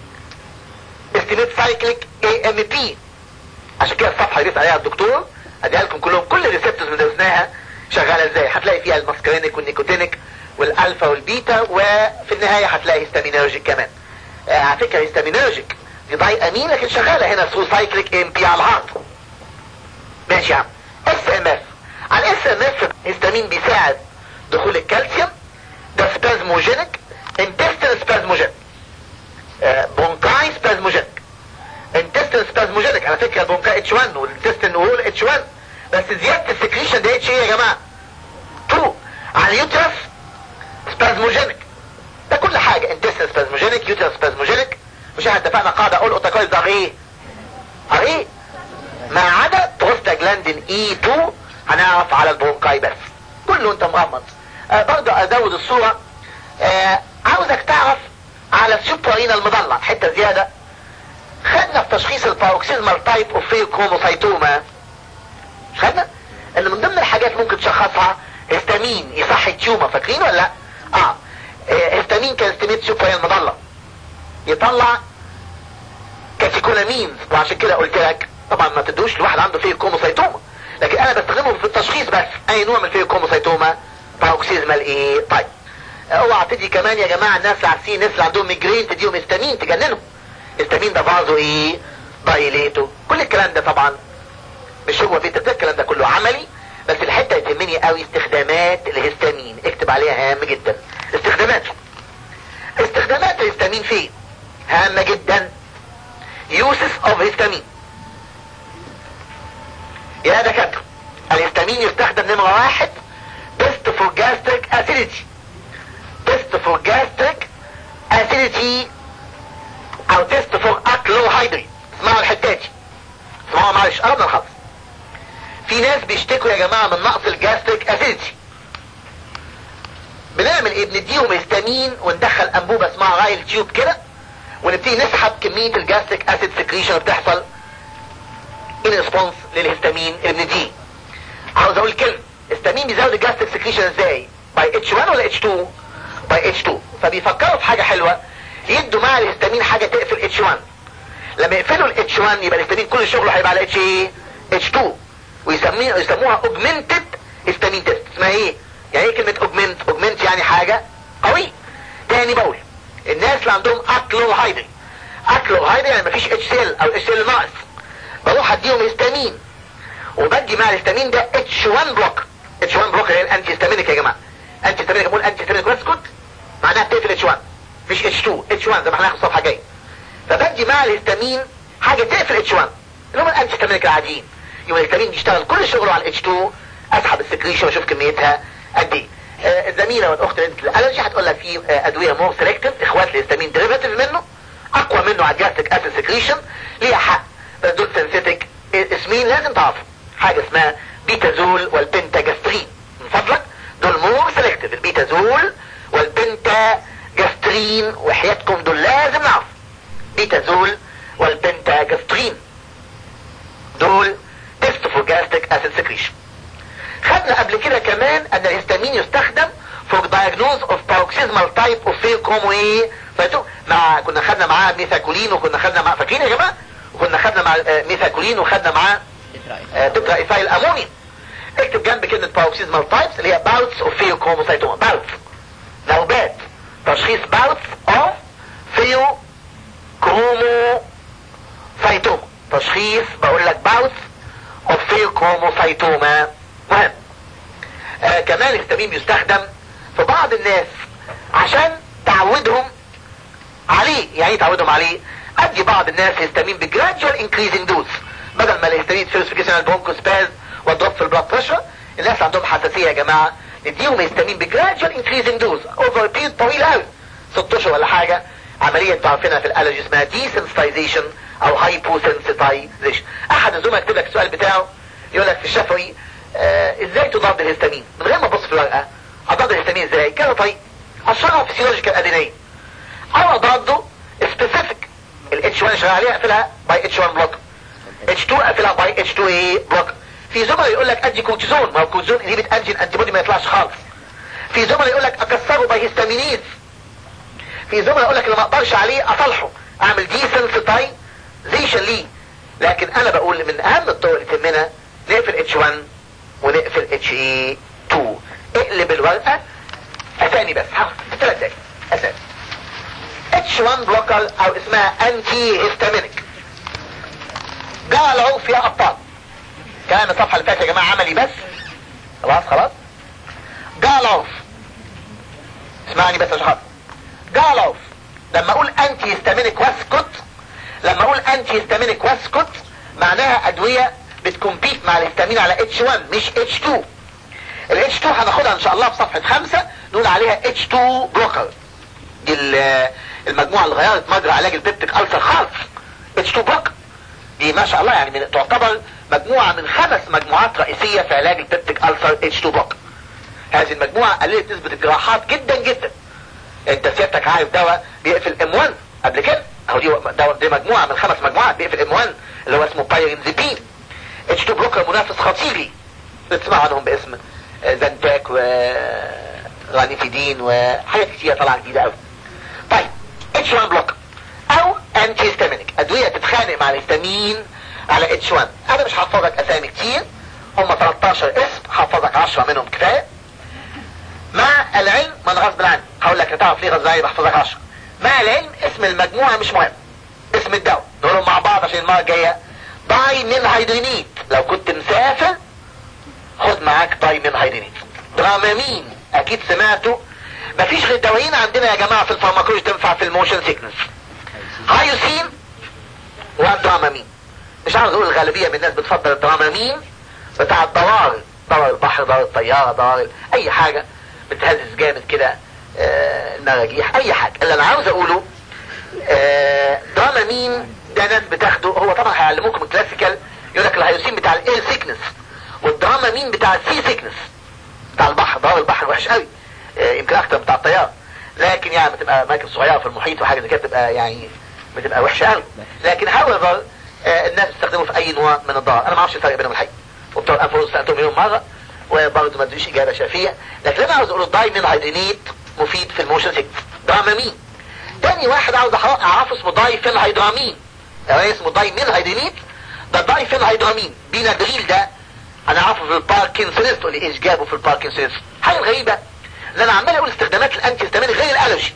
استيميت سايكليك اي ام بي عشان كده الصفحه اللي بيسال عليها الدكتور اديها لكم كلهم كل الريسبتورز اللي درسناها شغاله ازاي هتلاقي فيها الماسكرينيك والنيكوتينيك والالفا والبيتا وفي النهايه هتلاقي هيستامينرجيك كمان آه على فكره هيستامينرجيك دي ضاي امين لكن شغاله هنا ثرو سايكليك ام بي على الهارت ماشي يا عم اس ام اف على الاس ام اف هيستامين بيساعد دخول الكالسيوم ده سبازموجينيك انتستين سبازموجينيك آه برونكاي سبازموجينيك انتستين سبازموجينيك على فكره البرونكاي اتش 1 والانتستين وول اتش 1 بس زياده السكريشن ده اتش ايه يا جماعه 2 على اليوترس سبازموجينيك ده كل حاجه انتستين سبازموجينيك يوترس سبازموجينك مش احنا اتفقنا قاعده اقول اوتاكويد ده ايه ار ايه ما عدا بروستاجلاندين اي 2 هنعرف على البرونكاي بس كله انت مغمض آه برضه ازود الصوره آه عاوز عاوزك تعرف على السوبرين المضلع حتة زيادة خدنا في تشخيص الباروكسيزمال تايب اوف فيكروموسايتوما خدنا ان من ضمن الحاجات ممكن تشخصها هستامين يصح التيومر فاكرين ولا لا اه هستامين كان استيميت سوبرين مضلع يطلع كاتيكولامينز وعشان كده قلت لك طبعا ما تدوش لواحد عنده فيه كروموسايتوما لكن انا بستخدمه في التشخيص بس اي نوع من فيه كروموسايتوما باروكسيزمال ايه طيب اوعى تدي كمان يا جماعه الناس اللي عارفين الناس اللي عندهم ميجرين تديهم هستامين تجننهم هستامين ده فازو ايه دايليتو كل الكلام ده طبعا مش هو في الكلام ده كله عملي بس الحته اللي تهمني قوي استخدامات الهستامين اكتب عليها هام جدا استخداماته استخدامات الهستامين فين هامه جدا uses of histamine يا دكاتره الهستامين يستخدم نمرة واحد test for gastric acidity test for gastric acidity او test for aclohydride اسمعوا الحتة دي اسمعوا معلش قربنا الخلص في ناس بيشتكوا يا جماعة من نقص الجاستريك اسيديتي بنعمل ايه بنديهم هستامين وندخل انبوبة اسمها رايل تيوب كده ونبتدي نسحب كمية الجاستريك اسيد سكريشن بتحصل ان ريسبونس للهستامين اللي بنديه عاوز اقول كلمة الهستامين بيزود الجاستريك سكريشن ازاي باي اتش 1 ولا اتش 2 باي اتش 2 فبيفكروا في حاجة حلوة يدوا مع الهستامين حاجة تقفل اتش 1 لما يقفلوا الاتش 1 يبقى الهستامين كل شغله هيبقى على اتش ايه اتش 2 ويسميه يسموها اوجمنتد هستامين تيست اسمها ايه يعني ايه كلمة اوجمنت اوجمنت يعني حاجة قوي تاني بقول الناس اللي عندهم اكلو هايدري اكلو هايدري يعني مفيش اتش سيل او اتش سيل ناقص بروح اديهم هستامين وبدي مع الهستامين ده اتش 1 بلوك اتش 1 بلوك هي الانتي هستامينيك يا جماعه انتي هستامينيك بقول انتي هستامينيك واسكت معناها بتقفل اتش 1 مش اتش 2 اتش 1 زي ما هناخد الصفحه الجايه فبدي مع الهستامين حاجه تقفل اتش 1 اللي هم الانتي هستامينيك العاديين يبقى الهستامين يشتغل كل شغله على الاتش 2 اسحب السكريشن واشوف كميتها قد ايه آه الزميله والاخت بنت الالرجي هتقول لك في آه ادويه مور سيلكتيف اخوات الهستامين ديريفاتيف منه اقوى منه على الجاستيك اسيد سكريشن ليها حق بس دول سنسيتك اسمين لازم تعرفوا حاجه اسمها بيتازول والبنتاجاسترين من فضلك دول مور سيلكتيف البيتازول والبنتاجاسترين وحياتكم دول لازم نعرف بيتازول والبنتاجاسترين دول تيست فور جاستيك اسيد سكريشن خدنا قبل كده كمان ان الهستامين يستخدم for diagnosis of paroxysmal type of fail كرومو ايه فاتو مع كنا خدنا معاه ميثاكولين وكنا خدنا مع فاكرين يا جماعه وكنا خدنا مع ميثاكولين وخدنا معاه تترا ايثايل امونين اكتب جنب كلمه paroxysmal types اللي هي bouts of fail chromocytoma bouts نوبات تشخيص bouts of fail chromocytoma تشخيص بقول لك bouts of fail chromocytoma مهم آه كمان الهستامين بيستخدم في بعض الناس عشان تعودهم عليه يعني تعودهم عليه ادي بعض الناس هستامين بجراديوال انكريزنج دوز بدل ما الهستامين تفرز في جسم البرونكوسباز والضغط في البلاد بريشر الناس اللي عندهم حساسيه يا جماعه نديهم هستامين بجراديوال انكريزنج دوز اوفر بيريد طويل قوي 6 اشهر ولا حاجه عمليه تعرفينها في الالرجي اسمها ديسنسيتايزيشن او هايبوسنسيتايزيشن احد الزملاء يكتب لك السؤال بتاعه يقول لك في الشفوي آه ازاي تضاد الهستامين من غير ما تبص في الورقه اضاد الهستامين ازاي كذا طريق اشهرها فيسيولوجيكال ادينين او اضاده سبيسيفيك الاتش 1 شغال عليها اقفلها باي اتش 1 بلوك اتش 2 اقفلها باي اتش 2 ايه بلوك في زملاء يقول لك ادي كورتيزون ما هو الكورتيزون انهبت انجين انتي بودي ما يطلعش خالص في زملاء يقول لك اكسره باي هيستامينيز في زملاء يقول لك اللي ما اقدرش عليه اصلحه اعمل ديسنسيتايزيشن ليه لكن انا بقول من اهم الطرق اللي تهمنا نقفل اتش 1 ونقفل اتش اي 2 اقلب الورقة اساني بس ها ثلاث دقايق اساني اتش 1 بلوكر او اسمها انتي هيستامينيك جرى العوف يا ابطال كلام الصفحة اللي فاتت يا جماعة عملي بس خلاص خلاص جرى العوف اسمعني بس يا شخص جرى العوف لما اقول انتي هيستامينيك واسكت لما اقول انتي هيستامينيك واسكت معناها ادوية بتكمبيت مع الهستامين على اتش 1 مش اتش 2 الاتش 2 هناخدها ان شاء الله في صفحة خمسة نقول عليها اتش 2 بلوكر دي المجموعة اللي غيرت مجرى علاج البيبتيك ألسر خالص اتش 2 بلوكر دي ما شاء الله يعني من تعتبر مجموعة من خمس مجموعات رئيسية في علاج البيبتيك ألسر اتش 2 بلوكر هذه المجموعة قللت نسبة الجراحات جدا جدا انت سيادتك عارف دواء بيقفل ام 1 قبل كده اهو دي دواء دي مجموعه من خمس مجموعات بيقفل ام 1 اللي هو اسمه بايرنزيبين اتش 2 بلوكر منافس خطيري بتسمع عنهم باسم زنتاك ورانيفيدين وحاجات كتير طالعه جديده قوي طيب اتش 1 بلوكر او انتي هيستامينيك ادويه تتخانق مع الهستامين على اتش 1 انا مش هحفظك اسامي كتير هم 13 اسم هحفظك 10 منهم كفايه مع العلم ما انا غصب عني هقول لك هتعرف ليه غزاي بحفظك 10 مع العلم اسم المجموعه مش مهم اسم الدواء نقولهم مع بعض عشان المره الجايه داي من هيدرينيت لو كنت مسافر خد معاك داي من هيدرينيت درامامين اكيد سمعته مفيش غير دوايين عندنا يا جماعه في الفارماكولوجي تنفع في الموشن سيكنس هايوسين والدرامامين مش عاوز اقول الغالبيه من الناس بتفضل الدرامامين بتاع الضوار ضوار البحر ضوار الطياره ضوار اي حاجه بتهزز جامد كده آه المراجيح اي حاجه اللي انا عاوز اقوله آه درامامين ده ناس بتاخده هو طبعا هيعلموكم الكلاسيكال يقول لك الهيوسين بتاع الاير سيكنس والدرامامين بتاع السي سيكنس بتاع البحر ضوار البحر وحش قوي آه يمكن اكتر بتاع الطياره لكن يعني بتبقى اماكن صغيره في المحيط وحاجه زي كده بتبقى يعني بتبقى وحشه قوي لكن هاويفر آه الناس بتستخدمه في اي نوع من الضرر انا ما اعرفش الفرق بينهم الحقيقه وبتوع انفلونزا سالتهم مليون مره وبرضه ما ادريش اجابه شافيه لكن انا عاوز اقول الدايمين هيدرينيت مفيد في الموشن سيكنس درامامين تاني واحد عاوز اعرفه اسمه دايفين هيدرامين يعني اسمه دايمين هيدرينيت ده دايفين هيدرامين بينادريل ده انا عارفه في الباركنسونيز تقول لي ايش جابه في الباركنسونيز حاجه غريبه ان انا عمال اقول استخدامات الانتي هيستامينيك غير الالرجي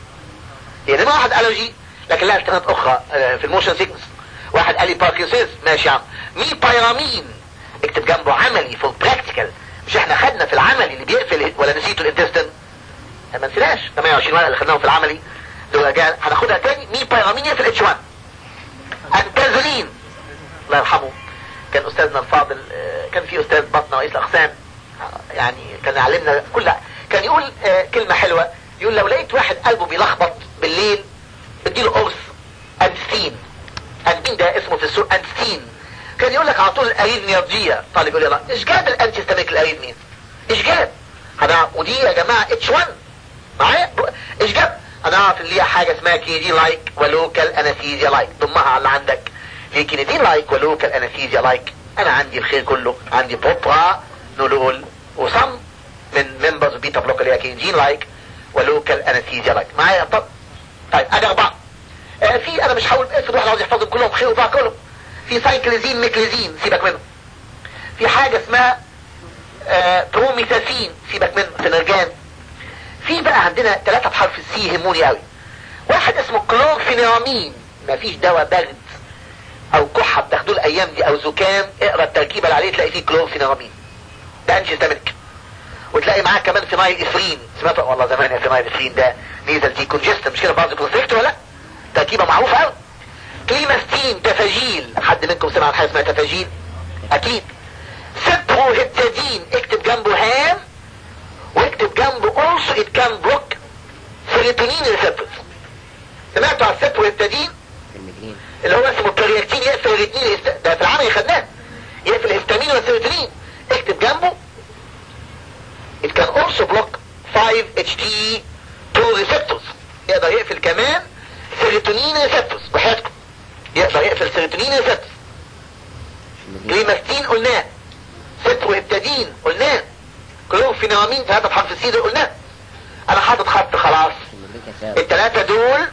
يعني ما واحد الرجي لكن لها استخدامات اخرى في الموشن سيكنس واحد قال لي باركنسونيز ماشي يا عم مي بايرامين اكتب جنبه عملي فور براكتيكال مش احنا خدنا في العملي اللي بيقفل ولا نسيتوا الانتستين ما نسيناش 28 ورقه اللي خدناهم في العملي دول رجال هناخدها تاني مي بايرامين يقفل اتش 1 انتازولين الله يرحمه كان استاذنا الفاضل كان في استاذ بطنه رئيس الاقسام يعني كان يعلمنا كل كان يقول كلمه حلوه يقول لو لقيت واحد قلبه بيلخبط بالليل اديله قرص انستين انستين ده اسمه في السوق انستين كان يقول لك على طول الاريثميا طالب يقول لي لا ايش جاب الانتي ستاميك الاريثميا ايش جاب انا ودي يا جماعه اتش 1 معايا ايش جاب انا اعرف ان ليها حاجه اسمها كينيدين لايك ولوكال انستيزيا لايك ضمها على اللي عندك في كينيدين لايك ولوكال انستيزيا لايك انا عندي الخير كله عندي بوبرا نولول وصم من ممبرز بيتا بلوك اللي هي كينيدين لايك ولوكال انستيزيا لايك معايا طب طيب ادي اربعه آه في انا مش هقول افرض واحد عاوز يحفظهم كلهم خير وبقى كلهم في سايكليزين ميكليزين سيبك منه في حاجة اسمها آه بروميثاسين سيبك منه سنرجان في بقى عندنا ثلاثة بحرف السي يهموني قوي واحد اسمه كلورفينامين مفيش دواء برد او كحة بتاخدوه الايام دي او زكام اقرا التركيبة اللي عليه تلاقي فيه كلورفينامين ده انشي ستامينك وتلاقي معاه كمان فينايل افرين سمعت والله زمان يا فينايل افرين ده نيزل دي كونجست مش كده بعض كونستريكتور ولا تركيبة معروفة قوي كليماستين تفاجيل حد منكم سمع عن حاجه اسمها تفاجيل اكيد سبروهيبتادين اكتب جنبه هام واكتب جنبه also it can block سيروتونين ريسبتورز سمعتوا على السبروهيبتادين اللي هو اسمه الكرياتين يقفل الاثنين ده في العمل خدناه يقفل الهستامين والسيروتونين اكتب جنبه it can also block 5-HT2 receptors يقدر يقفل كمان سيروتونين ريسبتورز وحياتكم يقدر يقفل سيروتونين ريسبتورز جليماستين قلناه سيتروهيبتادين قلناه كلوفينامين ثلاثة بحرف السي دول قلناه انا حاطط خط خلاص الثلاثة دول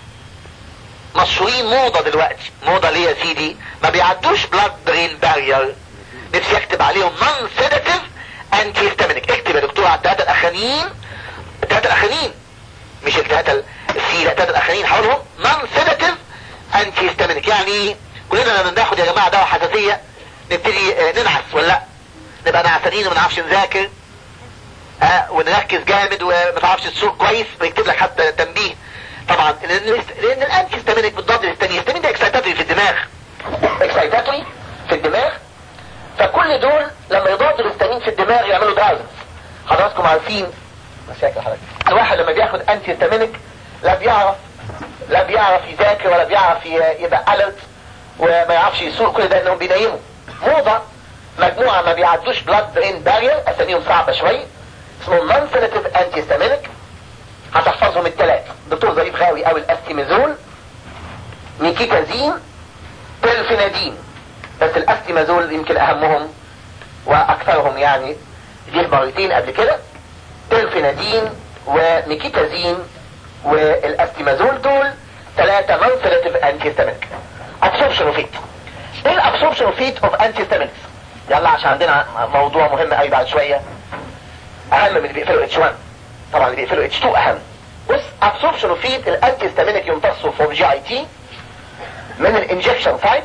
مشهورين موضة دلوقتي موضة ليه يا سيدي ما بيعدوش بلاد برين بارير نفسي اكتب عليهم نون سيداتيف انتي هيستامينيك اكتب يا دكتور على الثلاثة الاخرانيين الثلاثة الاخرانيين مش الثلاثة السي لا الثلاثة الاخرانيين حولهم نون سيداتيف انتي هيستامينيك يعني كلنا لما بناخد يا جماعة دواء حساسية نبتدي ننعس ولا لا نبقى نعسانين وما نعرفش نذاكر اه ونركز جامد وما تعرفش تسوق كويس ويكتب لك حتى تنبيه طبعا لان لان الانتي هيستامينيك بالضبط الثاني هيستامين ده اكسايتاتوري في الدماغ اكسايتاتوري في الدماغ فكل دول لما يضادوا الهستامين في الدماغ يعملوا دراوزنس حضراتكم عارفين مشاكل حضرتك الواحد لما بياخد انتي هيستامينيك لا بيعرف لا بيعرف يذاكر ولا بيعرف يبقى الرت وما يعرفش يسوق كل ده انهم بينيموا موضة مجموعة ما بيعدوش بلاد برين بارير اساميهم صعبة شوية اسمهم نون سيلكتيف انتي هيستامينيك هتحفظهم الثلاثة دكتور ظريف غاوي او الاستيمازول نيكيتازين تلفينادين بس الاستيمازول يمكن اهمهم واكثرهم يعني جه مرتين قبل كده تلفينادين ونيكيتازين والاستيمازول دول ثلاثة نون سيلكتيف انتيستامينك ابسوربشن اوف ايه الابسوربشن اوف اوف انتيستامينكس يلا عشان عندنا موضوع مهم قوي بعد شوية اهم من اللي بيقفلوا اتش 1 طبعا اللي بيقفلوا اتش 2 اهم بص ابسوربشن اوف الانتيستامينك يمتصوا فور جي اي تي من الانجكشن سايت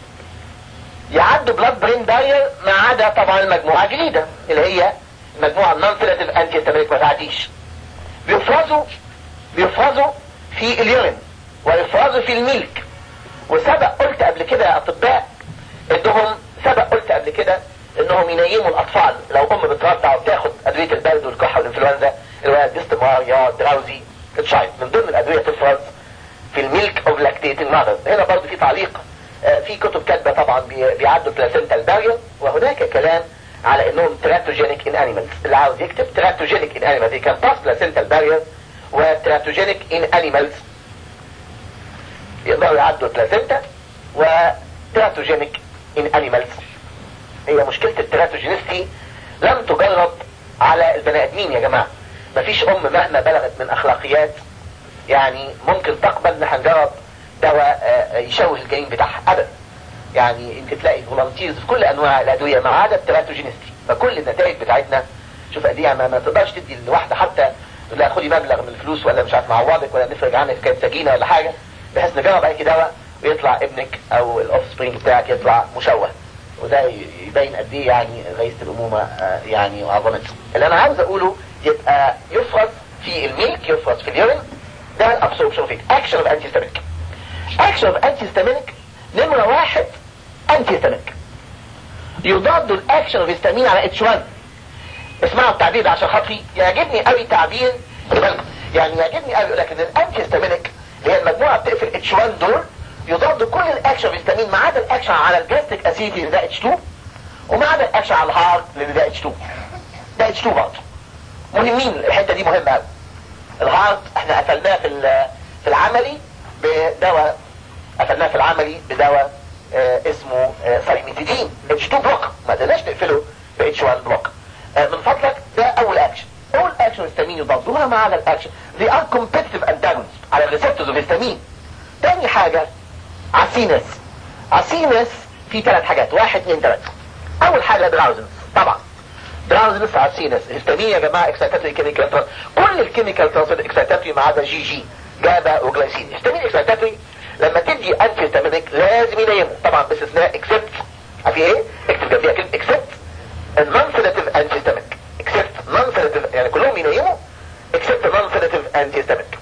يعدوا بلاد برين بارير ما عدا طبعا المجموعة الجديدة اللي هي المجموعة النون سيلكتيف انتيستامينك ما تعديش بيفرزوا بيفرزوا في اليورين ويفرزوا في الميلك وسبق قلت قبل كده يا اطباء انهم سبق قلت قبل كده انهم ينيموا الاطفال لو ام بترضع وبتاخد ادويه البرد والكحه والانفلونزا الولد باستمرار يا دراوزي تشايلد من ضمن الادويه تفرز في الميلك اوف لاكتيتنج ماذر هنا برضه في تعليق آه، في كتب كاتبه طبعا بيعدوا بلاسنتال بارير وهناك كلام على انهم تراتوجينيك ان انيمالز اللي عاوز يكتب تراتوجينيك ان انيمالز كان باس بلاسنتال بارير وتراتوجينيك ان انيمالز يقدروا يعدوا البلاسنتا وتراتوجينيك ان انيمالز هي مشكلة التراتوجينيستي لم تجرب على البني ادمين يا جماعة مفيش ام مهما بلغت من اخلاقيات يعني ممكن تقبل ان هنجرب دواء آه، يشوه الجنين بتاعها ابدا يعني يمكن تلاقي فولنتيرز في كل انواع الادويه ما عدا التراتوجينيستي فكل النتائج بتاعتنا شوف قد ايه ما, ما تقدرش تدي لواحده حتى لا خدي مبلغ من الفلوس ولا مش عارف معوضك ولا نفرج عنك كانت سجينه ولا حاجه بحيث نجرب عليك دواء ويطلع ابنك او الاوف سبرينج بتاعك يطلع مشوه وده يبين قد ايه يعني غيث الامومه آه، يعني وعظمته اللي انا عاوز اقوله يبقى يفرز في الميلك يفرز في اليورين ده الابسوربشن اوف اكشن اوف انتي ستامينك اكشن اوف انتي ستامينك نمره واحد انتي ستامينك يضاد الاكشن اوف هيستامين على اتش 1 اسمعوا التعبير ده عشان خاطري يعجبني قوي تعبير يعني يعجبني قوي يقول لك ان الانتي ستامينك اللي هي المجموعه بتقفل اتش 1 دول يضاد كل الاكشن هيستامين ما عدا الاكشن على الجاستيك اسيد اللي ده اتش 2 وما عدا الاكشن على الهارت اللي ده اتش 2 ده اتش 2 برضه مهمين الحته دي مهمه قوي الهارت احنا قفلناه في في العملي بدواء قفلناه في العملي بدواء اه اسمه اه سايميتيدين اتش 2 بلوك ما قدرناش نقفله ب اتش 1 بلوك اه من فضلك ده اول اكشن اول اكشن هيستامين يضادوها ما عدا الاكشن they are competitive antagonists على الريسبتورز اوف هيستامين تاني حاجه عسينس عسينس في ثلاث حاجات واحد اثنين ثلاثة اول حاجة دراوزنس طبعا دراوزنس عسينس هستامين يا جماعة اكسيتاتري كيميكال كل الكيميكال ترانسفير اكسيتاتري ما عدا جي جي جابا وجلايسين هستامين اكسيتاتري لما تدي انتي هستامينيك لازم ينيموا طبعا باستثناء اكسبت عارفين ايه اكتب جنبيها كلمة اكسبت النون سيداتيف انتي هستامينيك اكسبت نون سيداتيف يعني كلهم ينيموا اكسبت نون سيداتيف انتي هستامينيك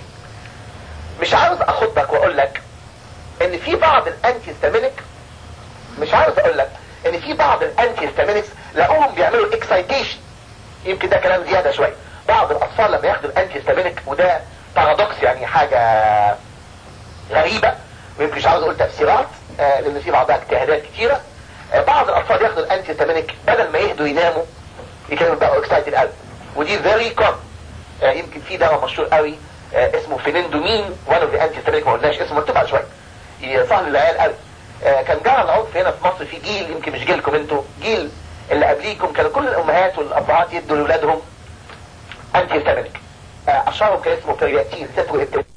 مش عاوز اخدك واقول لك ان في بعض الانتي هيستامينيك مش عاوز اقول لك ان في بعض الانتي هيستامينيكس لقوهم بيعملوا اكسايتيشن يمكن ده كلام زيادة شوية بعض الاطفال لما ياخدوا الانتي هيستامينيك وده بارادوكس يعني حاجة غريبة ويمكن مش عاوز اقول تفسيرات آه لان في بعضها اجتهادات كتيرة آه بعض الاطفال ياخدوا الانتي هيستامينيك بدل ما يهدوا يناموا يكونوا بقوا اكسايتد قوي ودي فيري كوم آه يمكن في دواء مشهور قوي آه اسمه فينندومين وان اوف ذا انتي هيستامينيك ما قلناش اسمه مكتوب شويه يصهل العيال قوي آه كان جرى العنف هنا في مصر في جيل يمكن مش جيلكم انتوا جيل اللي قبليكم كانوا كل الامهات والابهات يدوا لاولادهم انتي هيستامينيك آه اشهرهم كان اسمه برياتين سترو